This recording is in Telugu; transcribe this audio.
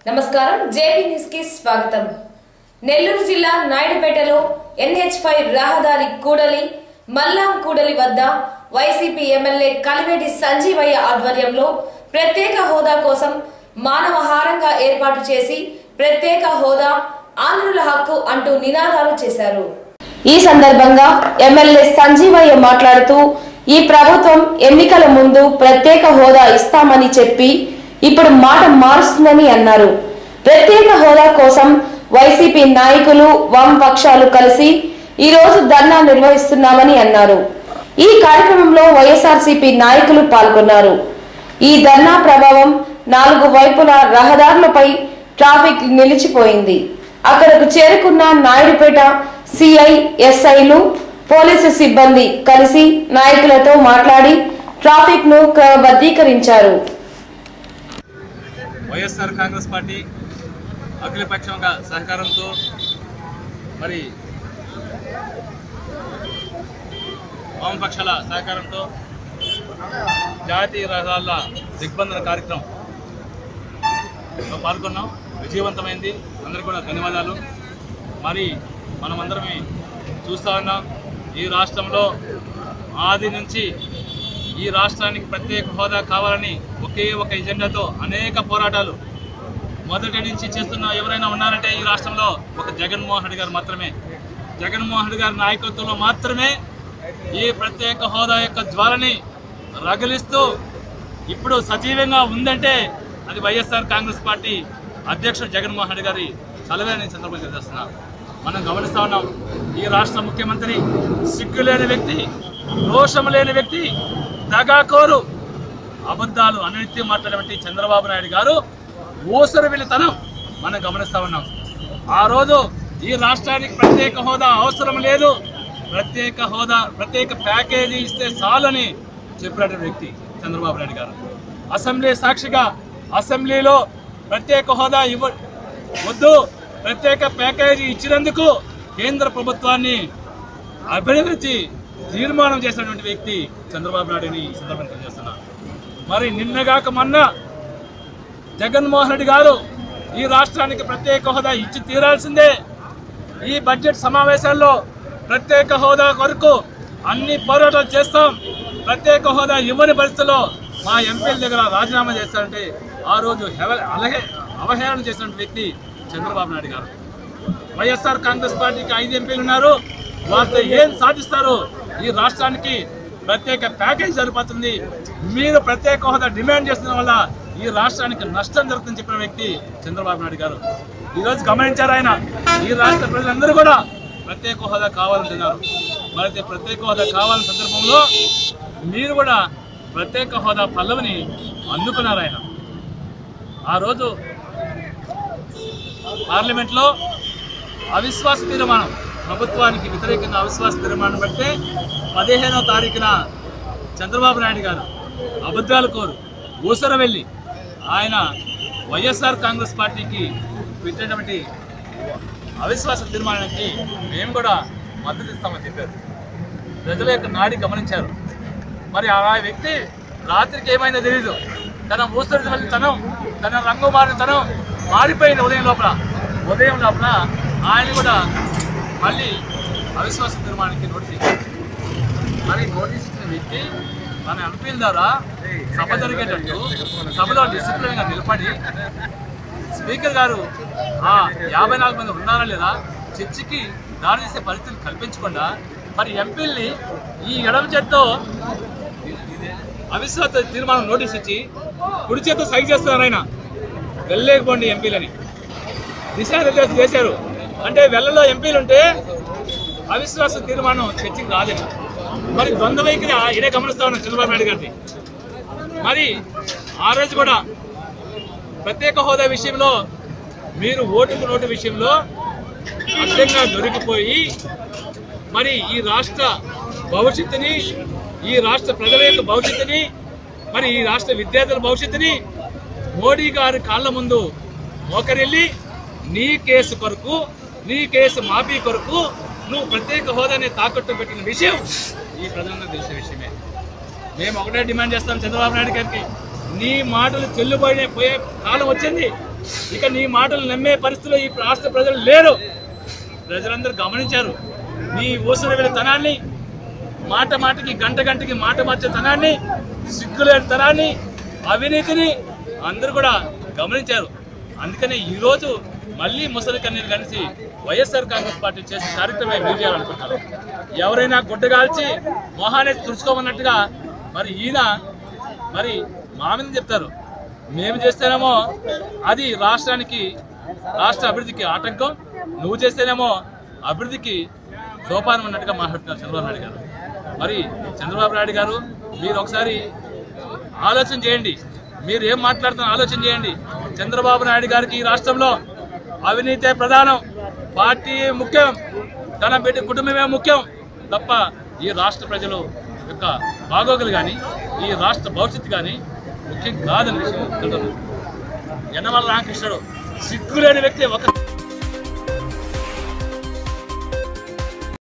నమస్కారం జేపీ న్యూస్ కి స్వాగతం నెల్లూరు జిల్లా నాయుడుపేటలో ఎన్హెచ్ ఫైవ్ రహదారి కూడలి మల్లాం కూడలి వద్ద వైసీపీ ఎమ్మెల్యే కలివేటి సంజీవయ్య ఆధ్వర్యంలో ప్రత్యేక హోదా కోసం మానవహారంగా ఏర్పాటు చేసి ప్రత్యేక హోదా ఆంధ్రుల హక్కు అంటూ నినాదాలు చేశారు ఈ సందర్భంగా ఎమ్మెల్యే సంజీవయ్య మాట్లాడుతూ ఈ ప్రభుత్వం ఎన్నికల ముందు ప్రత్యేక హోదా ఇస్తామని చెప్పి ఇప్పుడు మాట మారుస్తుందని అన్నారు ప్రత్యేక హోదా కోసం వైసీపీ నాయకులు వామపక్షాలు కలిసి ఈ రోజు ధర్నా నిర్వహిస్తున్నామని అన్నారు ఈ కార్యక్రమంలో వైఎస్ఆర్సీపీ నాయకులు పాల్గొన్నారు ఈ ధర్నా ప్రభావం నాలుగు వైపుల రహదారులపై ట్రాఫిక్ నిలిచిపోయింది అక్కడకు చేరుకున్న నాయుడుపేట సిఐ ఎస్ఐలు పోలీసు సిబ్బంది కలిసి నాయకులతో మాట్లాడి ట్రాఫిక్ ను క్రమబద్ధీకరించారు వైఎస్ఆర్ కాంగ్రెస్ పార్టీ అఖిలపక్షంగా సహకారంతో మరి వామపక్షాల సహకారంతో జాతీయ రహదారుల దిగ్బంధన కార్యక్రమం లో పాల్గొన్నాం విజయవంతమైంది అందరికీ కూడా ధన్యవాదాలు మరి మనమందరమే చూస్తూ ఉన్నాం ఈ రాష్ట్రంలో ఆది నుంచి ఈ రాష్ట్రానికి ప్రత్యేక హోదా కావాలని ఒకే ఒక ఎజెండాతో అనేక పోరాటాలు మొదటి నుంచి చేస్తున్న ఎవరైనా ఉన్నారంటే ఈ రాష్ట్రంలో ఒక జగన్మోహన్ రెడ్డి గారు మాత్రమే జగన్మోహన్ రెడ్డి గారి నాయకత్వంలో మాత్రమే ఈ ప్రత్యేక హోదా యొక్క జ్వాలని రగిలిస్తూ ఇప్పుడు సజీవంగా ఉందంటే అది వైఎస్ఆర్ కాంగ్రెస్ పార్టీ అధ్యక్షుడు జగన్మోహన్ రెడ్డి గారి చలవేని సందర్భంగా చేస్తున్నారు మనం గమనిస్తా ఉన్నాం ఈ రాష్ట్ర ముఖ్యమంత్రి సిగ్గు లేని వ్యక్తి దోషం లేని వ్యక్తి దగాకోరు అబద్ధాలు అనిత్యం మాట్లాడేటువంటి చంద్రబాబు నాయుడు గారు ఊసరు వెళితనం మనం గమనిస్తా ఉన్నాం ఆ రోజు ఈ రాష్ట్రానికి ప్రత్యేక హోదా అవసరం లేదు ప్రత్యేక హోదా ప్రత్యేక ప్యాకేజీ ఇస్తే చాలని చెప్పినటువంటి వ్యక్తి చంద్రబాబు నాయుడు గారు అసెంబ్లీ సాక్షిగా అసెంబ్లీలో ప్రత్యేక హోదా ఇవ్వ వద్దు ప్రత్యేక ప్యాకేజీ ఇచ్చినందుకు కేంద్ర ప్రభుత్వాన్ని అభినందించి తీర్మానం చేసినటువంటి వ్యక్తి చంద్రబాబు నాయుడుని ఈ సందర్భంగా తెలియజేస్తున్నా మరి నిన్నగాక మొన్న జగన్మోహన్ రెడ్డి గారు ఈ రాష్ట్రానికి ప్రత్యేక హోదా ఇచ్చి తీరాల్సిందే ఈ బడ్జెట్ సమావేశాల్లో ప్రత్యేక హోదా కొరకు అన్ని పోరాటాలు చేస్తాం ప్రత్యేక హోదా ఇవ్వని పరిస్థితుల్లో మా ఎంపీల దగ్గర రాజీనామా చేస్తారంటే ఆ రోజు హెవ- అలహే అవహేళన చేసినటువంటి వ్యక్తి చంద్రబాబు నాయుడు గారు వైఎస్ఆర్ కాంగ్రెస్ పార్టీకి ఐదు ఎంపీలు ఉన్నారు వారితో ఏం సాధిస్తారు ఈ రాష్ట్రానికి ప్రత్యేక ప్యాకేజ్ సరిపోతుంది మీరు ప్రత్యేక హోదా డిమాండ్ చేస్తున్న వల్ల ఈ రాష్ట్రానికి నష్టం జరుగుతుందని చెప్పిన వ్యక్తి చంద్రబాబు నాయుడు గారు ఈరోజు గమనించారు ఆయన ఈ రాష్ట్ర ప్రజలందరూ కూడా ప్రత్యేక హోదా కావాలంటున్నారు మరైతే ప్రత్యేక హోదా కావాలన్న సందర్భంలో మీరు కూడా ప్రత్యేక హోదా పల్లవిని అందుకున్నారు ఆయన ఆ రోజు పార్లమెంట్లో అవిశ్వాస తీర్మానం ప్రభుత్వానికి వ్యతిరేకంగా అవిశ్వాస తీర్మానం పెడితే పదిహేనో తారీఖున చంద్రబాబు నాయుడు గారు అబద్ధాలు కోరు ఊసర వెళ్ళి ఆయన వైఎస్ఆర్ కాంగ్రెస్ పార్టీకి పెట్టినటువంటి అవిశ్వాస తీర్మానానికి మేము కూడా మద్దతు ఇస్తామని చెప్పారు ప్రజల యొక్క నాడి గమనించారు మరి ఆ వ్యక్తి రాత్రికి ఏమైందో తెలియదు తన ఊసరి వెళ్ళి తనం తన రంగు మారిన తనం మారిపోయింది ఉదయం లోపల ఉదయం లోపల ఆయన కూడా మళ్ళీ అవిశ్వాస తీర్మానానికి నోటీస్ ఇచ్చారు మరి నోటీస్ ఇచ్చిన వ్యక్తి మన ఎంపీల ద్వారా సభ జరిగేటట్టు సభలో డిసిప్లిన్గా నిలబడి స్పీకర్ గారు ఆ యాభై నాలుగు మంది ఉన్నారా లేదా చర్చకి దారి తీసే పరిస్థితులు కల్పించకుండా మరి ఎంపీల్ని ఈ ఎడమ చేత్తో అవిశ్వాస తీర్మానం నోటీస్ ఇచ్చి కుడి చేత్తో సైజ్ చేస్తున్నారు ఆయన వెళ్ళలేకపోండి ఎంపీలని దిశానిర్దేశం చేశారు అంటే వెళ్ళలో ఎంపీలు ఉంటే అవిశ్వాస తీర్మానం చర్చకి రాలేదు మరి ద్వంద్వ వైఖరి ఆ- ఇదే గమనిస్తా ఉన్నాం చంద్రబాబు నాయుడు గారిని మరి ఆ రోజు కూడా ప్రత్యేక హోదా విషయంలో మీరు ఓటుకు నోటు విషయంలో అడ్డంగా దొరికిపోయి మరి ఈ రాష్ట్ర భవిష్యత్తుని ఈ రాష్ట్ర ప్రజల యొక్క భవిష్యత్తుని మరి ఈ రాష్ట్ర విద్యార్థుల భవిష్యత్తుని మోడీ గారి కాళ్ళ ముందు మోకరిల్లి నీ కేసు కొరకు నీ కేసు మాఫీ కొరకు నువ్వు ప్రత్యేక హోదాని తాకట్టు పెట్టిన విషయం ఈ ప్రజలందరూ తెలిసిన విషయమే మేము ఒకటే డిమాండ్ చేస్తాం చంద్రబాబు నాయుడు గారికి నీ మాటలు చెల్లుబడి పోయే కాలం వచ్చింది ఇక నీ మాటలు నమ్మే పరిస్థితిలో ఈ రాష్ట్ర ప్రజలు లేరు ప్రజలందరూ గమనించారు నీ ఊసరవేల తనాన్ని మాట మాటకి గంట గంటకి మాట మార్చే తనాన్ని సిగ్గులేని తనాన్ని అవినీతిని అందరూ కూడా గమనించారు అందుకనే ఈరోజు మళ్ళీ ముసలి కన్నీరు కలిసి వైఎస్ఆర్ కాంగ్రెస్ పార్టీ చేసే కార్యక్రమం మీరు చేయాలనుకుంటారు ఎవరైనా గుడ్డగాల్చి మొహాన్ని తుడుచుకోమన్నట్టుగా మరి ఈయన మరి మా మీద చెప్తారు మేము చేస్తేనేమో అది రాష్ట్రానికి రాష్ట్ర అభివృద్ధికి ఆటంకం నువ్వు చేస్తేనేమో అభివృద్ధికి సోపానం అన్నట్టుగా మాట్లాడుతున్నారు చంద్రబాబు నాయుడు గారు మరి చంద్రబాబు నాయుడు గారు మీరు ఒకసారి ఆలోచన చేయండి మీరు ఏం మాట్లాడుతున్న ఆలోచన చేయండి చంద్రబాబు నాయుడు గారికి ఈ రాష్ట్రంలో అవినీతే ప్రధానం పార్టీ ముఖ్యం తన బిడ్డ కుటుంబమే ముఖ్యం తప్ప ఈ రాష్ట్ర ప్రజలు యొక్క బాగోగులు కానీ ఈ రాష్ట్ర భవిష్యత్తు కానీ ముఖ్యం కాదని విషయం తెలుసు యనమల రామకృష్ణుడు సిగ్గులేని వ్యక్తి ఒక